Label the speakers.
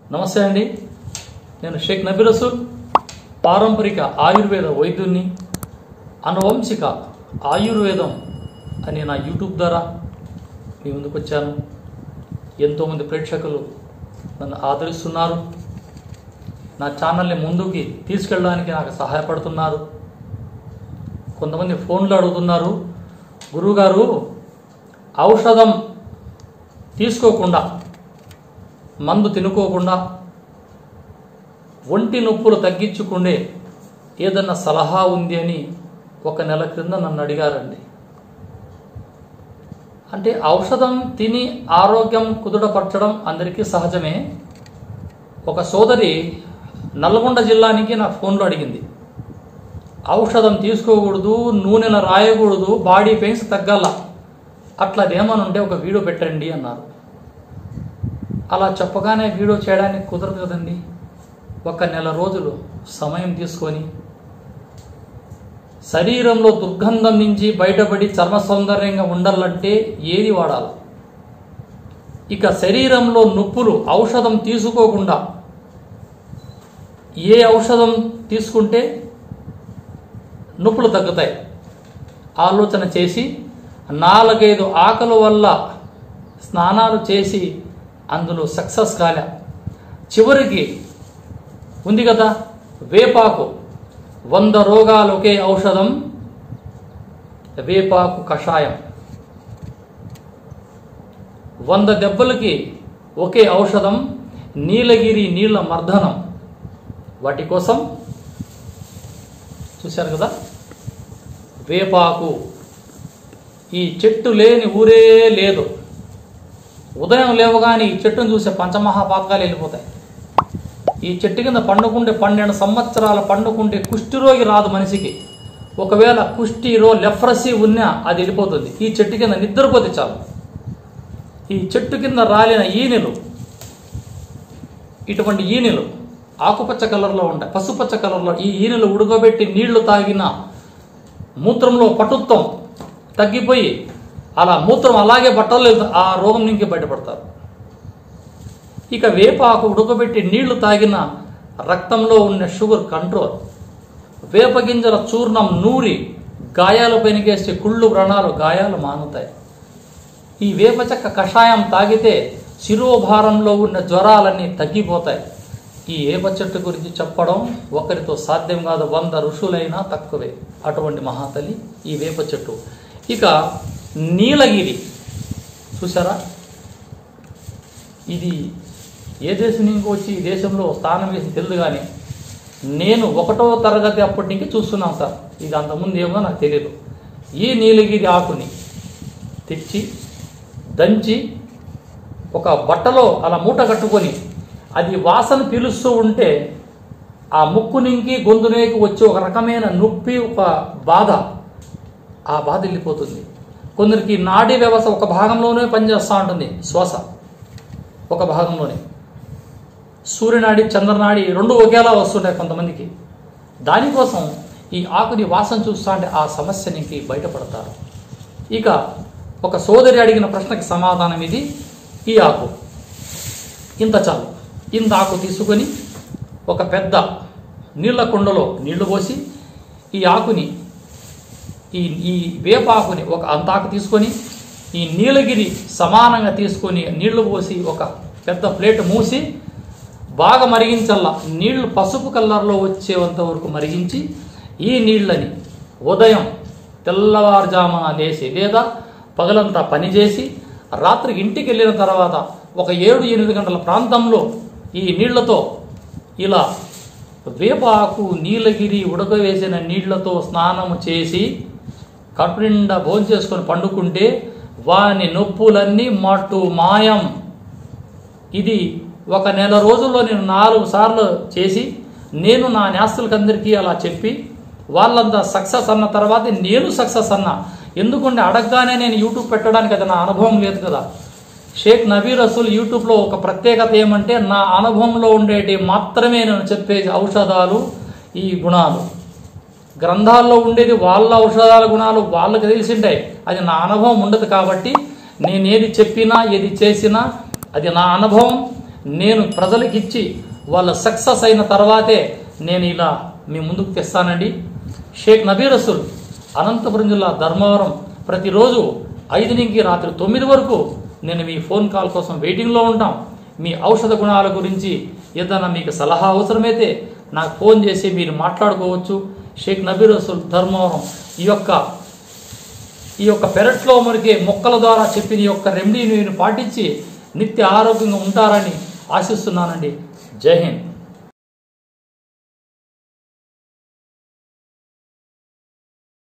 Speaker 1: నమస్తే అండి నేను షేక్ నబీ రసూల్ పారంపరిక ఆయుర్వేద వైద్యుణ్ణి అనువంశిక ఆయుర్వేదం అనే నా యూట్యూబ్ ద్వారా మీ ముందుకు వచ్చాను ఎంతోమంది ప్రేక్షకులు నన్ను ఆదరిస్తున్నారు నా ఛానల్ని ముందుకి తీసుకెళ్ళడానికి నాకు సహాయపడుతున్నారు కొంతమంది ఫోన్లు అడుగుతున్నారు గురువుగారు ఔషధం తీసుకోకుండా మందు తినుకోకుండా ఒంటి నొప్పులు తగ్గించుకునే ఏదన్నా సలహా ఉంది అని ఒక నెల క్రింద నన్ను అడిగారండి అంటే ఔషధం తిని ఆరోగ్యం కుదుటపరచడం అందరికీ సహజమే ఒక సోదరి నల్గొండ జిల్లానికి నా ఫోన్లో అడిగింది ఔషధం తీసుకోకూడదు నూనెల రాయకూడదు బాడీ పెయిన్స్ తగ్గాల అట్లా అదేమని ఉంటే ఒక వీడియో పెట్టండి అన్నారు అలా చెప్పగానే వీడియో చేయడానికి కుదరదు కదండి ఒక నెల రోజులు సమయం తీసుకొని శరీరంలో దుర్గంధం నుంచి బయటపడి చర్మ సౌందర్యంగా ఉండాలంటే ఏది వాడాలి ఇక శరీరంలో నొప్పులు ఔషధం తీసుకోకుండా ఏ ఔషధం తీసుకుంటే నొప్పులు తగ్గుతాయి ఆలోచన చేసి నాలుగైదు ఆకలి వల్ల స్నానాలు చేసి అందులో సక్సెస్ కాలే చివరికి ఉంది కదా వేపాకు వంద రోగాలు ఒకే ఔషధం వేపాకు కషాయం వంద దెబ్బలకి ఒకే ఔషధం నీలగిరి నీళ్ల మర్దనం వాటి కోసం చూశారు కదా వేపాకు ఈ చెట్టు లేని ఊరే లేదు ఉదయం లేవగానే ఈ చెట్టును చూసే పంచమహాపాతకాలు వెళ్ళిపోతాయి ఈ చెట్టు కింద పండుకుంటే పన్నెండు సంవత్సరాలు పండుకుంటే కుష్ఠిరోగి రాదు మనిషికి ఒకవేళ కుష్ఠిరో లెఫ్రసీ ఉన్నా అది వెళ్ళిపోతుంది ఈ చెట్టు కింద నిద్రపోతే చాలు ఈ చెట్టు కింద రాలిన ఈనెలు ఇటువంటి ఈనెలు ఆకుపచ్చ కలర్లో ఉంటాయి పసుపచ్చ కలర్లో ఈ ఈనెలు ఉడకబెట్టి నీళ్లు తాగిన మూత్రంలో పటుత్వం తగ్గిపోయి అలా మూత్రం అలాగే బట్టలు ఆ రోగం నుంచి బయటపడతారు ఇక వేపాకు ఉడకబెట్టి నీళ్లు తాగిన రక్తంలో ఉన్న షుగర్ కంట్రోల్ వేప గింజల చూర్ణం నూరి గాయాలు పెనిగేస్తే కుళ్ళు వ్రణాలు గాయాలు మానుతాయి ఈ వేప చెక్క కషాయం తాగితే శిరోభారంలో ఉన్న జ్వరాలన్నీ తగ్గిపోతాయి ఈ వేప చెట్టు గురించి చెప్పడం ఒకరితో సాధ్యం కాదు వంద ఋషులైనా తక్కువే అటువంటి మహాతల్లి ఈ వేప చెట్టు ఇక నీలగిరి చూసారా ఇది ఏ దేశం నుంచి వచ్చి ఈ దేశంలో స్థానం వేసి తెలియదు కానీ నేను ఒకటో తరగతి అప్పటి నుంచి చూస్తున్నాను సార్ ఇది అంతకుముందు ఏమో నాకు తెలియదు ఈ నీలగిరి ఆకుని తెచ్చి దంచి ఒక బట్టలో అలా మూట కట్టుకొని అది వాసన పీలుస్తూ ఉంటే ఆ ముక్కు నుంచి గొంతునేకి వచ్చే ఒక రకమైన నొప్పి ఒక బాధ ఆ బాధ వెళ్ళిపోతుంది కొందరికి నాడీ వ్యవస్థ ఒక భాగంలోనే పనిచేస్తూ ఉంటుంది శ్వాస ఒక భాగంలోనే సూర్యనాడి చంద్రనాడి రెండు ఒకేలా వస్తుంటాయి కొంతమందికి దానికోసం ఈ ఆకుని వాసన చూస్తా అంటే ఆ సమస్య నుంచి బయటపడతారు ఇక ఒక సోదరి అడిగిన ప్రశ్నకి సమాధానం ఇది ఈ ఆకు ఇంత చాలు ఇంత ఆకు తీసుకొని ఒక పెద్ద నీళ్ల కుండలో నీళ్లు పోసి ఈ ఆకుని ఈ ఈ వేపాకుని ఒక అంతాకు తీసుకొని ఈ నీలగిరి సమానంగా తీసుకొని నీళ్లు పోసి ఒక పెద్ద ప్లేట్ మూసి బాగా మరిగించల్లా నీళ్లు పసుపు కలర్లో వచ్చేంత వరకు మరిగించి ఈ నీళ్ళని ఉదయం తెల్లవారుజామున లేచి లేదా పగలంతా పనిచేసి రాత్రి ఇంటికి వెళ్ళిన తర్వాత ఒక ఏడు ఎనిమిది గంటల ప్రాంతంలో ఈ నీళ్లతో ఇలా వేపాకు నీలగిరి ఉడకవేసిన నీళ్లతో స్నానము చేసి కడుపు నిండా భోంచేసుకొని పండుకుంటే వాని నొప్పులన్నీ మట్టు మాయం ఇది ఒక నెల రోజుల్లో నేను నాలుగు సార్లు చేసి నేను నా న్యాస్తులకందరికీ అలా చెప్పి వాళ్ళంతా సక్సెస్ అన్న తర్వాత నేను సక్సెస్ అన్నా ఎందుకంటే అడగగానే నేను యూట్యూబ్ పెట్టడానికి అది నా అనుభవం లేదు కదా షేక్ నబీర్ రసూల్ యూట్యూబ్లో ఒక ప్రత్యేకత ఏమంటే నా అనుభవంలో ఉండేటి మాత్రమే నేను చెప్పే ఔషధాలు ఈ గుణాలు గ్రంథాల్లో ఉండేది వాళ్ళ ఔషధాల గుణాలు వాళ్ళకి తెలిసింటాయి అది నా అనుభవం ఉండదు కాబట్టి నేను ఏది చెప్పినా ఏది చేసినా అది నా అనుభవం నేను ప్రజలకు ఇచ్చి వాళ్ళ సక్సెస్ అయిన తర్వాతే నేను ఇలా మీ ముందుకు తెస్తానండి షేక్ నబీ రసూల్ అనంతపురం జిల్లా ధర్మవరం ప్రతిరోజు ఐదు నుంచి రాత్రి తొమ్మిది వరకు నేను మీ ఫోన్ కాల్ కోసం వెయిటింగ్లో ఉంటాం మీ ఔషధ గుణాల గురించి ఏదైనా మీకు సలహా అవసరమైతే నాకు ఫోన్ చేసి మీరు మాట్లాడుకోవచ్చు షేక్ నబీ రసూల్ ధర్మవరం ఈ యొక్క ఈ యొక్క పెరట్లో మరిగే మొక్కల ద్వారా చెప్పిన ఈ యొక్క రెమెడీని పాటించి నిత్య ఆరోగ్యంగా ఉంటారని ఆశిస్తున్నానండి జై హింద్